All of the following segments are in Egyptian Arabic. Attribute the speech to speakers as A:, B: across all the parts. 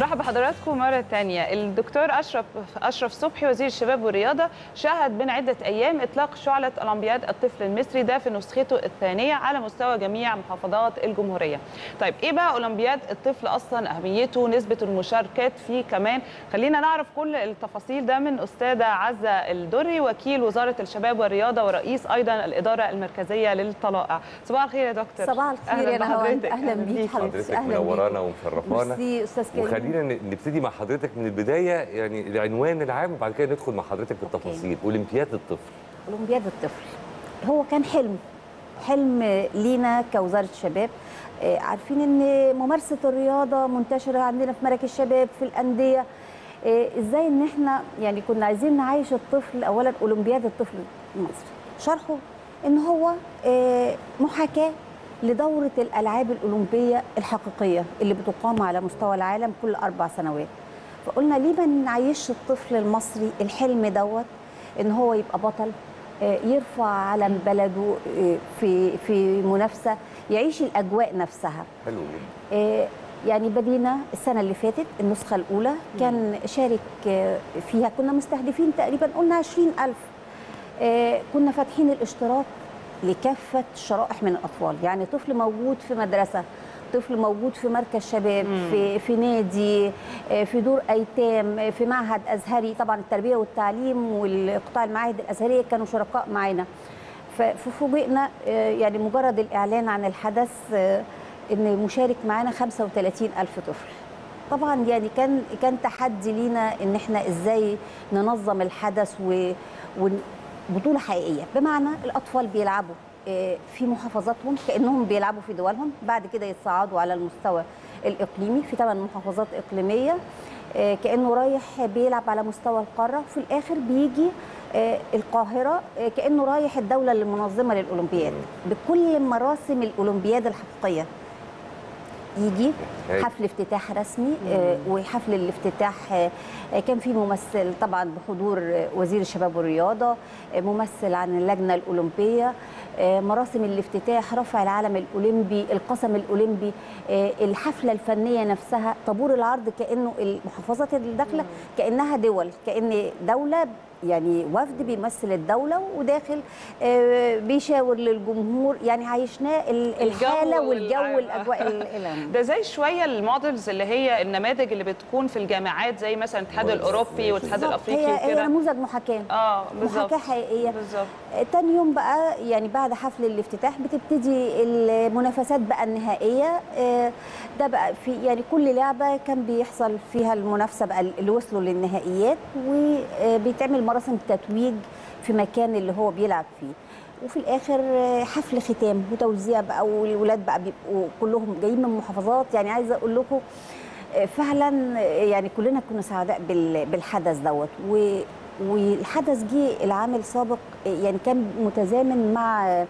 A: برحب بحضراتكم مرة تانية الدكتور أشرف أشرف صبحي وزير الشباب والرياضة شهد من عدة أيام إطلاق شعلة أولمبياد الطفل المصري ده في نسخته الثانية على مستوى جميع محافظات الجمهورية طيب إيه بقى أولمبياد الطفل أصلا أهميته نسبة المشاركات فيه كمان خلينا نعرف كل التفاصيل ده من أستاذة عزة الدري وكيل وزارة الشباب والرياضة ورئيس أيضا الإدارة المركزية للطلائع صباح الخير يا دكتور
B: صباح الخير يا نهاوند اهلا بيك
C: حضرتك
B: حضرتك اهلا
C: منورانا
B: بيك
C: ومشرفانا
B: ميرسي استاذ كريم
C: وخلينا ن- نبتدي مع حضرتك من البدايه يعني العنوان العام وبعد كده ندخل مع حضرتك في التفاصيل اولمبياد الطفل
B: اولمبياد الطفل هو كان حلم حلم لينا كوزاره الشباب آه، عارفين ان ممارسه الرياضه منتشره عندنا في مراكز الشباب في الانديه آه، ازاي ان احنا يعني كنا عايزين نعيش الطفل اولا اولمبياد الطفل المصري شرحه ان هو آه، محاكاه لدوره الالعاب الاولمبيه الحقيقيه اللي بتقام على مستوى العالم كل اربع سنوات فقلنا ليه ما نعيش الطفل المصري الحلم دوت ان هو يبقى بطل آه، يرفع علم بلده آه، في في منافسه يعيش الاجواء نفسها
C: حلو جدا
B: آه، يعني بدينا السنة اللي فاتت النسخة الأولى كان شارك آه، فيها كنا مستهدفين تقريبا قلنا 20 ألف آه، كنا فاتحين الاشتراك لكافة الشرائح من الأطفال يعني طفل موجود في مدرسة طفل موجود في مركز شباب في في نادي آه، في دور ايتام آه، في معهد ازهري طبعا التربيه والتعليم والقطاع المعاهد الازهريه كانوا شركاء معانا ف- ففوجئنا آه، يعني مجرد الاعلان عن الحدث آه، ان مشارك معانا 35 الف طفل طبعا يعني كان كان تحدي لينا ان احنا ازاي ننظم الحدث و ون- بطوله حقيقيه بمعنى الاطفال بيلعبوا آه، في محافظاتهم كانهم بيلعبوا في دولهم بعد كده يتصعدوا على المستوى الاقليمي في ثمان محافظات اقليميه آه، كانه رايح بيلعب على مستوى القاره وفي الاخر بيجي آه، القاهره آه، كانه رايح الدوله المنظمه للاولمبياد بكل مراسم الاولمبياد الحقيقيه يجي
C: هاي.
B: حفل افتتاح رسمي آه، وحفل الافتتاح آه، آه، كان في ممثل طبعا بحضور آه، وزير الشباب والرياضه آه، ممثل عن اللجنه الاولمبيه آه، مراسم الافتتاح رفع العلم الاولمبي القسم الاولمبي آه، الحفله الفنيه نفسها طابور العرض كانه المحافظات اللي داخله كانها دول كان دوله يعني وفد بيمثل الدوله وداخل آه، بيشاور للجمهور يعني عايشناه ال- الحاله والجو
A: والع-
B: والاجواء ال- العام.
A: ده زي شويه المودلز اللي هي النماذج اللي بتكون في الجامعات زي مثلا الاتحاد
C: مودلز.
A: الاوروبي والاتحاد
B: بالظبط.
A: الافريقي
B: هي هي
A: وكده
B: نموذج محاكاه
A: اه بالظبط
B: محاكاه حقيقيه
A: بالظبط
B: آه، تاني يوم بقى يعني بعد حفل الافتتاح بتبتدي المنافسات بقى النهائيه آه، ده بقى في يعني كل لعبه كان بيحصل فيها المنافسه بقى اللي وصلوا للنهائيات وبيتعمل مراسم تتويج في مكان اللي هو بيلعب فيه وفي الاخر آه، حفل ختام وتوزيع بقى والولاد بقى بيبقوا كلهم جايين من محافظات يعني عايزه اقول لكم آه، فعلا آه، يعني كلنا كنا سعداء بال- بالحدث دوت و والحدث جه العام السابق آه، يعني كان متزامن مع آه،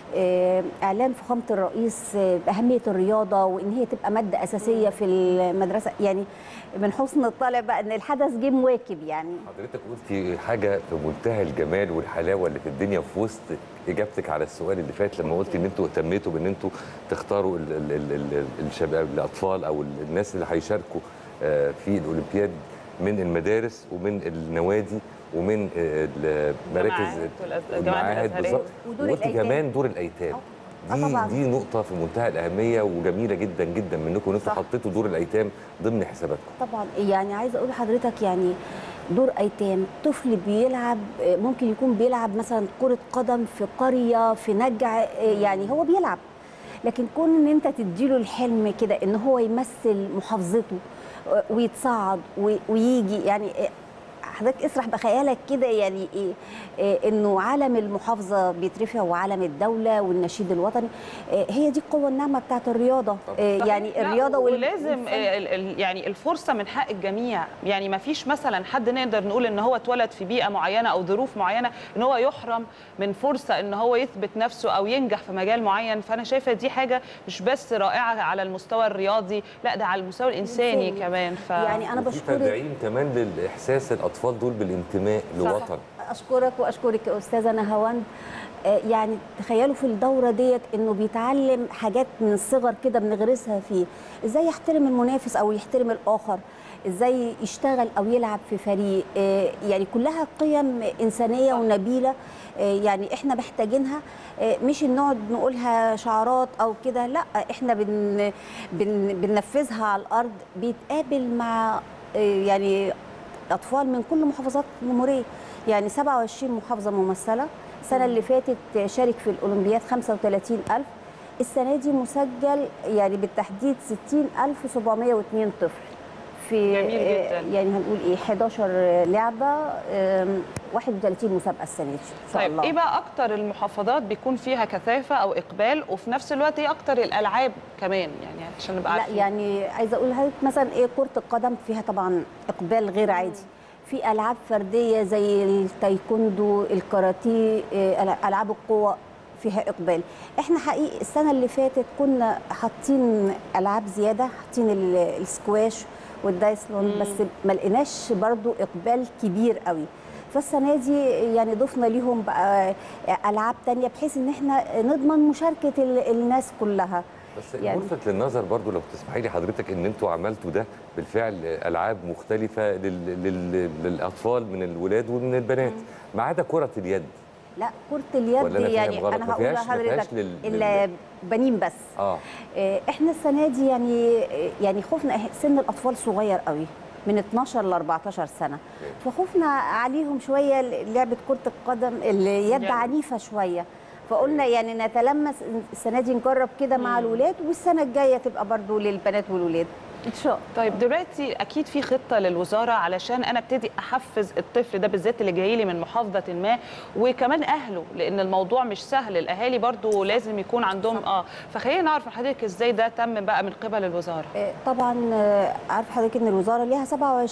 B: آه، اعلان فخامه الرئيس آه، باهميه الرياضه وان هي تبقى ماده اساسيه في المدرسه يعني من حسن الطالع بقى ان الحدث جه مواكب يعني
C: حضرتك قلتي حاجه في منتهى الجمال والحلاوه اللي في الدنيا في وسط اجابتك على السؤال اللي فات لما قلتي ان انتوا اهتميتوا بان انتوا تختاروا ال ال ال ال الشباب الاطفال او ال- الناس اللي هيشاركوا آه، في الاولمبياد من المدارس ومن النوادي ومن آه، المراكز
A: الجامعات والأز- الجامعات
C: المعاهد
A: الأزهرية.
C: بالظبط
B: ودور
C: وقلتي
B: الأيتام.
C: كمان دور الايتام
B: آه
C: دي
B: طبعاً.
C: دي نقطه في منتهى الاهميه وجميله جدا جدا منكم ان انتوا
A: صح.
C: حطيتوا دور الايتام ضمن حساباتكم
B: طبعا يعني عايزه اقول لحضرتك يعني دور ايتام طفل بيلعب آه، ممكن يكون بيلعب مثلا كره قدم في قريه في نجع آه، يعني هو بيلعب لكن كون ان انت تديله الحلم كده ان هو يمثل محافظته آه، ويتصعد و- ويجي يعني آه، حضرتك اسرح بخيالك كده يعني إيه إيه انه علم المحافظه بيترفع وعلم الدوله والنشيد الوطني إيه هي دي القوه الناعمه بتاعت الرياضه إيه
A: صحيح.
B: يعني
A: لا،
B: الرياضه وال-
A: ولازم
B: والفن.
A: ال- ال- يعني الفرصه من حق الجميع يعني ما فيش مثلا حد نقدر نقول ان هو اتولد في بيئه معينه او ظروف معينه ان هو يحرم من فرصه ان هو يثبت نفسه او ينجح في مجال معين فانا شايفه دي حاجه مش بس رائعه على المستوى الرياضي لا ده على المستوى الانساني
B: الإنساني.
A: كمان ف
B: يعني انا
C: وفي
B: بشكرك
C: تدعيم كمان للاحساس الاطفال دول بالانتماء لوطن
B: اشكرك واشكرك يا استاذه نهاوند آه، يعني تخيلوا في الدوره ديت انه بيتعلم حاجات من الصغر كده بنغرسها فيه ازاي يحترم المنافس او يحترم الاخر ازاي يشتغل او يلعب في فريق آه، يعني كلها قيم انسانيه
A: صح.
B: ونبيله آه، يعني احنا محتاجينها آه، مش نقعد نقولها شعارات او كده لا احنا بن بن بننفذها على الارض بيتقابل مع آه، يعني اطفال من كل محافظات الجمهوريه يعني 27 محافظه ممثله السنه اللي فاتت شارك في الاولمبياد 35000 السنه دي مسجل يعني بالتحديد 60702 طفل في
A: جميل
B: آه،
A: جداً.
B: يعني هنقول ايه 11 لعبه آم، 31 مسابقه السنه دي ان شاء
A: طيب
B: الله
A: ايه بقى اكتر المحافظات بيكون فيها كثافه او اقبال وفي نفس الوقت ايه اكتر الالعاب كمان يعني عشان نبقى
B: لا
A: عارفين
B: يعني عايزه اقول لحضرتك مثلا ايه كره القدم فيها طبعا اقبال غير عادي في العاب فرديه زي التايكوندو الكاراتيه إيه، العاب القوى فيها اقبال احنا حقيقي السنه اللي فاتت كنا حاطين العاب زياده حاطين ال- السكواش والدايسلون
A: مم.
B: بس ما لقيناش برضو اقبال كبير قوي فالسنه دي يعني ضفنا ليهم بقى العاب تانية بحيث ان احنا نضمن مشاركه ال- الناس كلها
C: بس
B: يعني-
C: ملفت للنظر برضو لو تسمحي لي حضرتك ان انتوا عملتوا ده بالفعل العاب مختلفه لل... لل... للاطفال من الولاد ومن البنات ما عدا كره اليد
B: لا كرة اليد
C: ولا أنا فاهم
B: يعني
C: غلط؟
B: انا
C: ما
B: هقول
C: فيهاش- ما فيهاش
B: لحضرتك
C: لل-
B: الا بنين بس
C: اه
B: آه، احنا السنه دي يعني يعني خفنا إح- سن الاطفال صغير قوي من 12 ل 14 سنه فخفنا عليهم شويه لعبه كره القدم اليد
A: يعني.
B: عنيفه شويه فقلنا يعني نتلمس السنه دي نجرب كده مع الولاد والسنه الجايه تبقى برضو للبنات والولاد ان شاء الله
A: طيب دلوقتي اكيد في خطه للوزاره علشان انا ابتدي احفز الطفل ده بالذات اللي جاي لي من محافظه ما وكمان اهله لان الموضوع مش سهل الاهالي برضو لازم يكون عندهم اه فخلينا نعرف من حضرتك ازاي ده تم بقى من قبل الوزاره
B: آه، طبعا آه، عارف حضرتك ان الوزاره ليها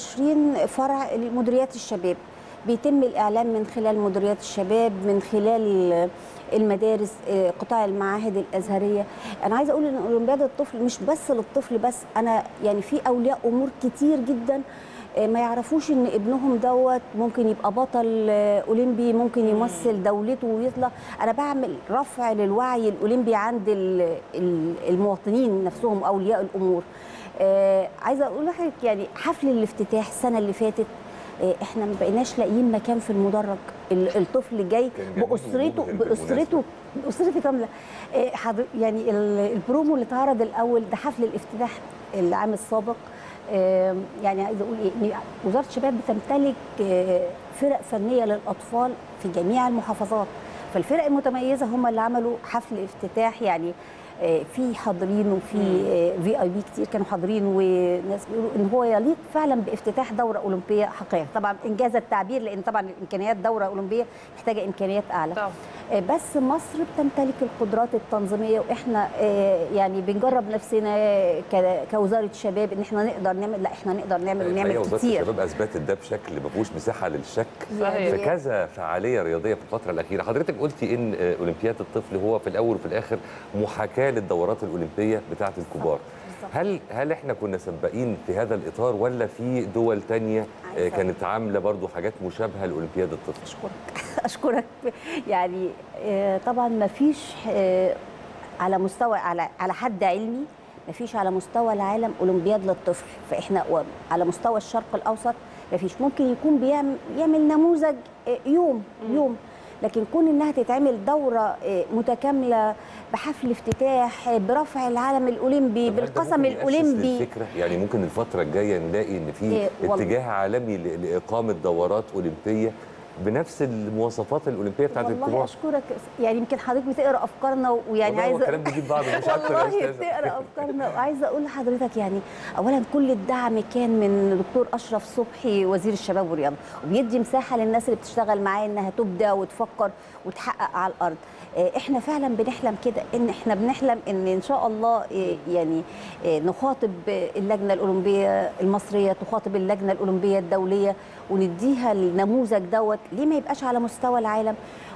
B: 27 فرع لمديريات الشباب بيتم الاعلام من خلال مديريات الشباب من خلال آه، المدارس آه، قطاع المعاهد الازهريه انا عايزه اقول ان اولمبياد الطفل مش بس للطفل بس انا يعني في اولياء امور كتير جدا آه، ما يعرفوش ان ابنهم دوت ممكن يبقى بطل آه، اولمبي ممكن يمثل دولته ويطلع انا بعمل رفع للوعي الاولمبي عند ال- ال- المواطنين نفسهم اولياء الامور آه، عايزه اقول لحضرتك يعني حفل الافتتاح السنه اللي فاتت آه، احنا ما بقيناش لاقيين مكان في المدرج ال- الطفل جاي
C: كان جميل
B: باسرته
C: ومبهر
B: باسرته باسرته كامله آه، حضر- يعني ال- البرومو اللي اتعرض الاول ده حفل الافتتاح العام السابق آه، يعني عايزه اقول ايه إن وزاره الشباب بتمتلك آه، فرق فنيه للاطفال في جميع المحافظات فالفرق المتميزه هم اللي عملوا حفل افتتاح يعني آه، في حاضرين وفي في اي بي كتير كانوا حاضرين وناس بيقولوا ان هو يليق فعلا بافتتاح دوره اولمبيه حقيقيه طبعا انجاز التعبير لان طبعا الامكانيات دوره اولمبيه محتاجه امكانيات اعلى
A: طبعا
B: آه، بس مصر بتمتلك القدرات التنظيميه واحنا آه، يعني بنجرب نفسنا ك- كوزاره شباب ان احنا نقدر نعمل لا احنا نقدر نعمل
C: الحقيقة
B: ونعمل
C: وزاره
B: كتير
C: الشباب اثبتت ده بشكل ما فيهوش مساحه للشك
A: صحيح.
C: في كذا فعاليه رياضيه في الفتره الاخيره حضرتك قلتي ان آه، اولمبياد الطفل هو في الاول وفي الاخر محاكاه للدورات الاولمبيه بتاعه الكبار
B: بالظبط.
C: هل هل احنا كنا سباقين في هذا الاطار ولا في دول تانية آه،
B: عايزة-
C: كانت عامله برضو حاجات مشابهه لاولمبياد الطفل
B: اشكرك اشكرك يعني آه، طبعا ما فيش آه، على مستوى على على حد علمي ما فيش على مستوى العالم اولمبياد للطفل فاحنا و- على مستوى الشرق الاوسط ما فيش ممكن يكون بيعمل يعمل نموذج آه، يوم يوم لكن كون انها تتعمل دوره آه، متكامله بحفل افتتاح آه، برفع العالم الاولمبي
C: طب هل ده
B: بالقسم
C: ممكن يأسس
B: الاولمبي
C: للفكره يعني ممكن الفتره الجايه نلاقي ان في
B: إيه، والله.
C: اتجاه عالمي ل- لاقامه دورات اولمبيه بنفس المواصفات الاولمبيه بتاعت
B: والله
C: الكبار
B: اشكرك يعني يمكن حضرتك بتقرا افكارنا ويعني
C: والله هو
B: عايزه
C: الكلام بيجيب بعضه مش اكتر يا
B: والله
C: استاذه
B: بتقرا افكارنا وعايزه اقول لحضرتك يعني اولا كل الدعم كان من دكتور اشرف صبحي وزير الشباب والرياضه وبيدي مساحه للناس اللي بتشتغل معاه انها تبدع وتفكر وتحقق على الارض آه، احنا فعلا بنحلم كده ان احنا بنحلم ان ان شاء الله آه، يعني آه، نخاطب آه، اللجنه الاولمبيه المصريه تخاطب اللجنه الاولمبيه الدوليه ونديها النموذج دوت ليه ما يبقاش على مستوى العالم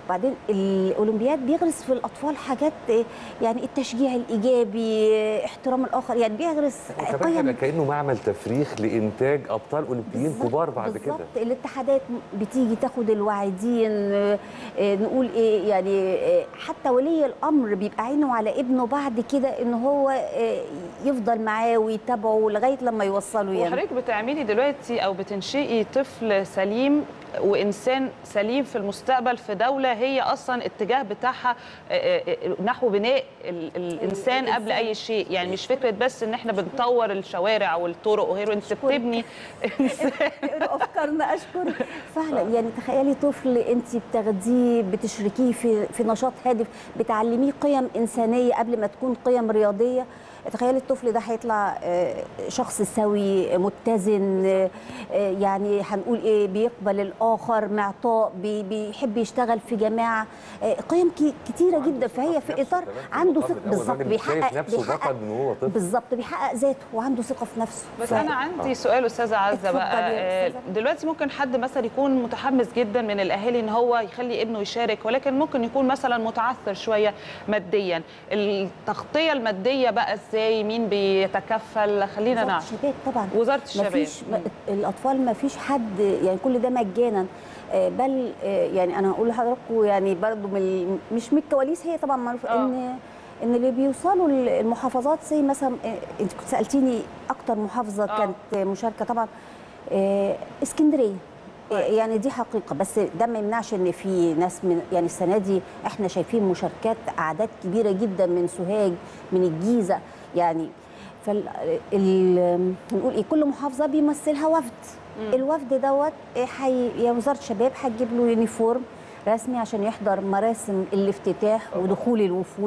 B: وبعدين الاولمبياد بيغرس في الاطفال حاجات آه، يعني التشجيع الايجابي آه، احترام الاخر يعني بيغرس
C: وكمان هيبقى كانه معمل تفريخ لانتاج ابطال اولمبيين
B: بالظبط-
C: كبار بعد كده
B: بالظبط الاتحادات بتيجي تاخد الواعدين آه، آه، نقول ايه يعني آه، حتى ولي الامر بيبقى عينه على ابنه بعد كده ان هو آه، يفضل معاه ويتابعه لغايه لما يوصله يعني
A: وحضرتك بتعملي دلوقتي او بتنشئي طفل سليم وانسان سليم في المستقبل في دوله هي اصلا اتجاه بتاعها آه، آه، نحو بناء ال- الانسان قبل اي شيء يعني مش فكره بس ان احنا بنطور الشوارع والطرق وغيره انت بتبني انسان
B: افكارنا اشكرك فعلا يعني تخيلي طفل انت بتاخديه بتشركيه في في نشاط هادف بتعلميه قيم انسانيه قبل ما تكون قيم رياضيه تخيلي الطفل ده هيطلع آه، شخص سوي متزن آه، آه، يعني هنقول ايه بيقبل الاخر معطاء بي- بيحب يشتغل في جماعه آه، قيم كي- كتيره
C: وعنده
B: جدا
C: ثقة
B: فهي
C: في
B: في
C: نفسه
B: اطار
C: كمان في
B: عنده
C: المقام
B: ثقه
C: الأول.
B: بالظبط
C: الراجل شايف
B: بيحقق
C: نفسه
B: بيحقق
C: بطل من وهو طفل
B: بالظبط بيحقق ذاته وعنده ثقه في نفسه
A: بس
B: ف-
A: انا عندي سؤال استاذه عزه
B: اتفضلي
A: بقى
B: يا
A: آه،
B: أستاذة.
A: دلوقتي ممكن حد مثلا يكون متحمس جدا من الاهالي ان هو يخلي ابنه يشارك ولكن ممكن يكون مثلا متعثر شويه ماديا التغطيه الماديه بقى ازاي مين بيتكفل خلينا
B: وزارة
A: نعرف
B: الشباب طبعا
A: وزاره
B: ما
A: الشباب
B: فيش الاطفال ما فيش حد يعني كل ده مجانا آه، بل آه، يعني انا هقول لحضراتكم يعني برضو من ال- مش من الكواليس هي طبعا معروف
A: آه.
B: ان ان اللي بيوصلوا ال- المحافظات زي مثلا آه، انت كنت سالتيني اكتر محافظه
A: آه.
B: كانت مشاركه طبعا آه، اسكندريه آه،
A: كويس.
B: يعني دي حقيقه بس ده ما يمنعش ان في ناس من يعني السنه دي احنا شايفين مشاركات اعداد كبيره جدا من سوهاج من الجيزه يعني فال ال- نقول ايه كل محافظه بيمثلها وفد الوفد دوت إيه حي يا وزاره الشباب هتجيب له يونيفورم رسمي عشان يحضر مراسم الافتتاح ودخول الوفود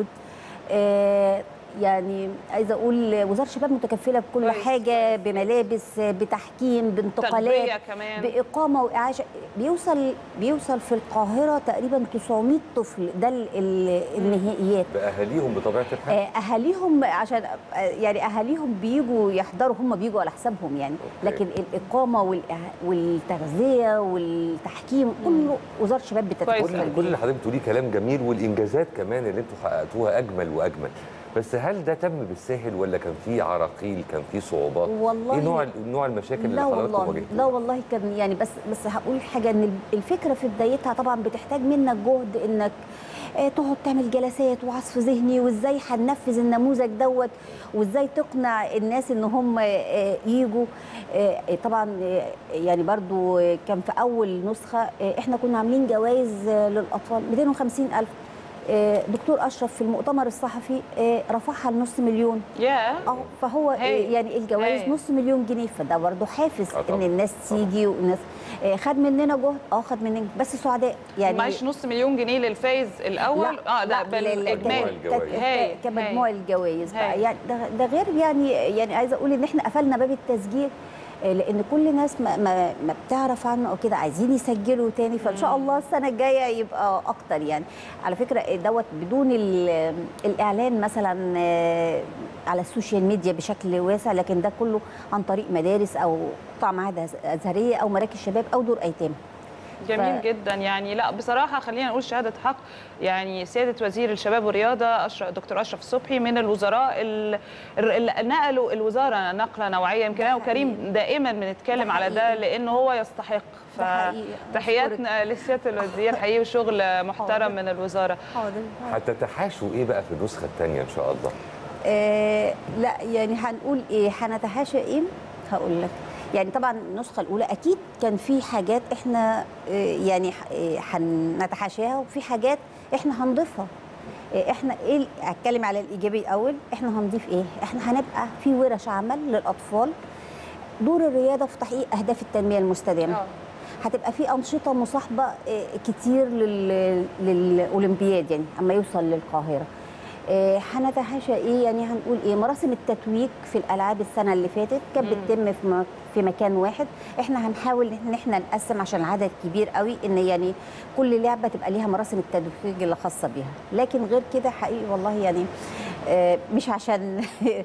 B: آه، يعني عايزه اقول وزاره الشباب متكفله بكل
A: كويس،
B: حاجه بملابس بتحكيم بانتقالات
A: تغذية كمان.
B: باقامه واعاشه بيوصل بيوصل في القاهره تقريبا 900 طفل ده ال- ال- النهائيات
C: باهاليهم بطبيعه الحال
B: آه، اهاليهم عشان آه، يعني اهاليهم بيجوا يحضروا هم بيجوا على حسابهم يعني
C: أوكي.
B: لكن الاقامه والإع- والتغذيه والتحكيم كله وزاره الشباب
A: كويس
B: بتتكفل
A: أوي.
C: كل اللي حضرتك بتقوليه كلام جميل والانجازات كمان اللي انتوا حققتوها اجمل واجمل بس هل ده تم بالساهل ولا كان في عراقيل كان في صعوبات
B: والله
C: ايه نوع نوع المشاكل اللي
B: لا
C: حضراتكم
B: والله
C: واجهتوها
B: لا والله كان يعني بس بس هقول حاجه ان الفكره في بدايتها طبعا بتحتاج منك جهد انك آه، تقعد تعمل جلسات وعصف ذهني وازاي هننفذ النموذج دوت وازاي تقنع الناس ان هم آه، يجوا آه، طبعا آه، يعني برضو آه، كان في اول نسخه آه، احنا كنا عاملين جوائز آه، للاطفال 250 الف آه، دكتور اشرف في المؤتمر الصحفي آه، رفعها لنص مليون
A: يا
B: اه فهو
A: هاي.
B: يعني الجوائز
A: هاي.
B: نص مليون جنيه فده برضه حافز
C: آه
B: ان
C: طبعاً.
B: الناس تيجي والناس آه، خد مننا جهد اه خد مننا بس سعداء يعني
A: معيش نص مليون جنيه للفايز الاول اه ده
B: لا، لا، لا،
A: بالاجمالي
B: ك-
C: الجوائز.
B: ك-
A: هاي.
B: كمجموع الجوائز
A: هاي.
B: بقى يعني ده, ده غير يعني يعني عايزه اقول ان احنا قفلنا باب التسجيل آه، لان كل الناس ما, ما, ما بتعرف عنه او كده عايزين يسجلوا تاني فان شاء الله السنه الجايه يبقى اكتر يعني على فكره آه، دوت بدون ال- الاعلان مثلا آه، على السوشيال ميديا بشكل واسع لكن ده كله عن طريق مدارس او قطاع معاهد ازهريه او مراكز شباب او دور ايتام
A: جميل
B: ف-
A: جدا يعني لا بصراحه خلينا نقول شهاده حق يعني سياده وزير الشباب والرياضه أشرف دكتور اشرف صبحي من الوزراء ال- اللي نقلوا الوزاره نقله نوعيه يمكن انا وكريم دائما بنتكلم
B: ده
A: على ده
B: حقيقي.
A: لانه هو يستحق
B: ده حقيقي.
A: فتحياتنا لسياده الوزير حقيقي وشغل محترم
B: حاضر.
A: من الوزاره
B: حاضر
C: هتتحاشوا ايه بقى في النسخه الثانيه ان شاء الله
B: آه لا يعني هنقول ايه هنتحاشى ايه هقول لك يعني طبعا النسخه الاولى اكيد كان في حاجات احنا آه يعني ح- آه، هنتحاشاها وفي حاجات احنا هنضيفها آه، احنا ايه ال- هتكلم على الايجابي الاول احنا هنضيف ايه احنا هنبقى في ورش عمل للاطفال دور الرياضه في تحقيق اهداف التنميه المستدامه هتبقى في انشطه مصاحبه آه، كتير لل- للاولمبياد يعني اما يوصل للقاهره آه، هنتحاشى ايه يعني هنقول ايه مراسم التتويج في الالعاب السنه اللي فاتت كانت بتتم في م- في مكان واحد احنا هنحاول ان احنا نقسم عشان العدد كبير قوي ان يعني كل لعبه تبقى ليها مراسم التتويج اللي خاصه بيها لكن غير كده حقيقي والله يعني آه، مش عشان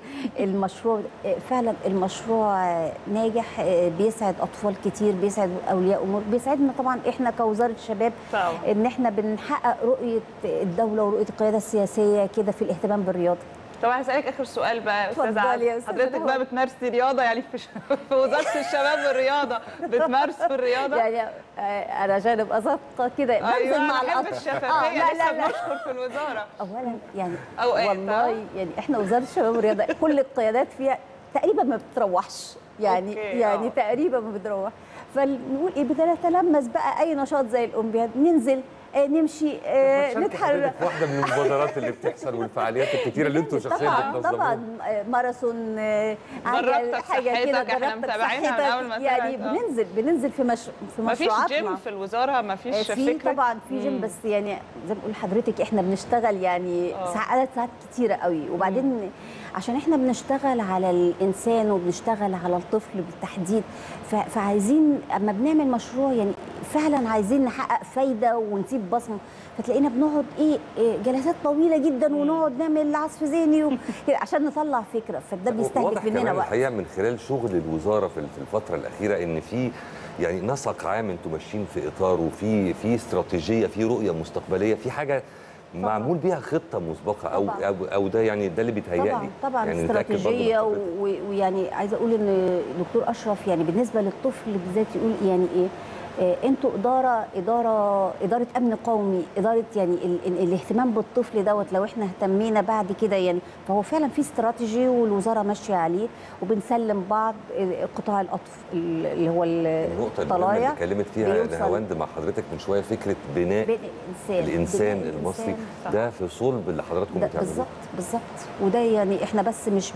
B: المشروع آه، فعلا المشروع آه، ناجح آه، بيسعد اطفال كتير بيسعد اولياء امور بيسعدنا طبعا احنا كوزاره شباب
A: طبعا.
B: ان احنا بنحقق رؤيه الدوله ورؤيه القياده السياسيه كده في الاهتمام بالرياضه
A: طبعا هسألك آخر سؤال بقى يا أستاذة
B: اتفضلي
A: عزة
B: يا أستاذة
A: حضرتك بقى
B: هوى.
A: بتمارسي رياضة يعني في, ش... في وزارة الشباب والرياضة بتمارسوا الرياضة؟
B: يعني آه، انا عشان ابقى صادقه كده
A: أيوة
B: بنزل
A: أنا
B: مع
A: بحب
B: الأطفال.
A: الشفافية
B: آه، لا
A: لسه
B: لا لا
A: بنشكر في الوزارة
B: اولا يعني
A: أوقات،
B: والله
A: آه.
B: يعني احنا وزاره الشباب والرياضه كل القيادات فيها تقريبا ما بتروحش يعني
A: أوكي،
B: يعني
A: آه.
B: تقريبا ما بتروح فنقول ايه بنتلمس بقى اي نشاط زي الاولمبياد ننزل آه نمشي آه
C: شاركي
B: نتحرك
C: حضرتك في واحده من المبادرات اللي بتحصل والفعاليات الكتيره اللي انتوا شخصيا
B: طبعا
C: بتنظموها
B: طبعا آه، ماراثون آه،
A: جربتك
B: حاجه كده
A: صحتك، احنا
B: جربتك
A: متابعينها من
B: صحتك.
A: أول ما
B: يعني
A: طلعت، آه.
B: بننزل بننزل في مش في
A: ما فيش
B: مشروعاتنا
A: جيم في الوزارة ما فيش
B: آه، في
A: فكرة
B: طبعا في جيم بس يعني زي ما بقول لحضرتك احنا بنشتغل يعني
A: آه.
B: ساعات عدد ساعات كتيره قوي وبعدين عشان احنا بنشتغل على الانسان وبنشتغل على الطفل بالتحديد ف- فعايزين اما بنعمل مشروع يعني فعلا عايزين نحقق فايده ونسيب بصمه فتلاقينا بنقعد ايه, إيه جلسات طويله جدا ونقعد نعمل عصف ذهني و- كده عشان نطلع فكره فده بيستهلك
C: واضح
B: مننا
C: كمان
B: وقت
C: الحقيقه من خلال شغل الوزاره في في الفتره الاخيره ان في يعني نسق عام انتوا ماشيين في اطاره في في استراتيجيه في رؤيه مستقبليه في حاجه معمول بيها خطه مسبقه او
B: طبعاً.
C: او, أو ده يعني ده اللي بيتهيألي
B: طبعا طبعا
C: يعني نتأكد برضه من
B: استراتيجيه
C: حضرتك.
B: و- ويعني عايزه اقول ان دكتور اشرف يعني بالنسبه للطفل بالذات يقول يعني ايه آه، انتوا اداره اداره اداره امن قومي اداره يعني ال ال الاهتمام بالطفل دوت لو احنا اهتمينا بعد كده يعني فهو فعلا في استراتيجي والوزاره ماشيه عليه وبنسلم بعض آه، قطاع الاطفال اللي هو
C: النقطه المهمه اللي
B: الطلايع
C: اتكلمت فيها
B: بيوصل-
C: نهاوند مع حضرتك من شويه فكره بناء
B: بين الانسان
C: الانسان
B: بناء
C: المصري
B: صح.
C: ده في صلب اللي حضراتكم
B: ده
C: بتعملوه
B: بالظبط بالظبط وده يعني احنا بس مش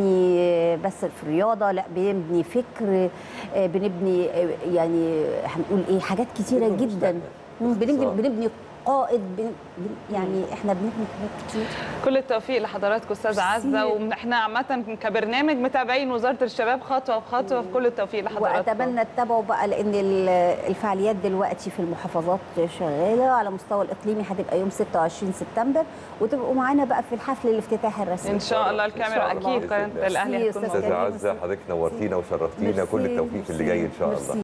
B: بنبني بس في الرياضه لا بنبني فكر آه، بنبني آه، يعني هنقول ايه حاجات كتيره
C: بنبني
B: جدا
C: مستقبل.
B: مم، بنبني
C: باختصار.
B: بنبني قائد بن بن- يعني احنا بنبني حاجات كتير
A: كل التوفيق لحضراتكم استاذه عزه
B: ميرسي.
A: واحنا عامه كبرنامج متابعين وزاره الشباب خطوه بخطوه في كل التوفيق لحضراتكم
B: واتمنى تتابعوا بقى لان ال- الفعاليات دلوقتي في المحافظات شغاله على مستوى الاقليمي هتبقى يوم 26 سبتمبر وتبقوا معانا بقى في الحفل الافتتاحي الرسمي
A: ان شاء الله
C: إن
A: الكاميرا
C: شاء الله
A: اكيد
C: بإذن
A: قناه
C: الله.
A: الاهلي
B: ميرسي يا
A: هتكون
B: أستاذ
C: استاذه
A: موجودة.
B: كريم.
C: عزه حضرتك نورتينا وشرفتينا كل
B: ميرسي،
C: التوفيق في اللي جاي ان شاء الله
B: ميرسي.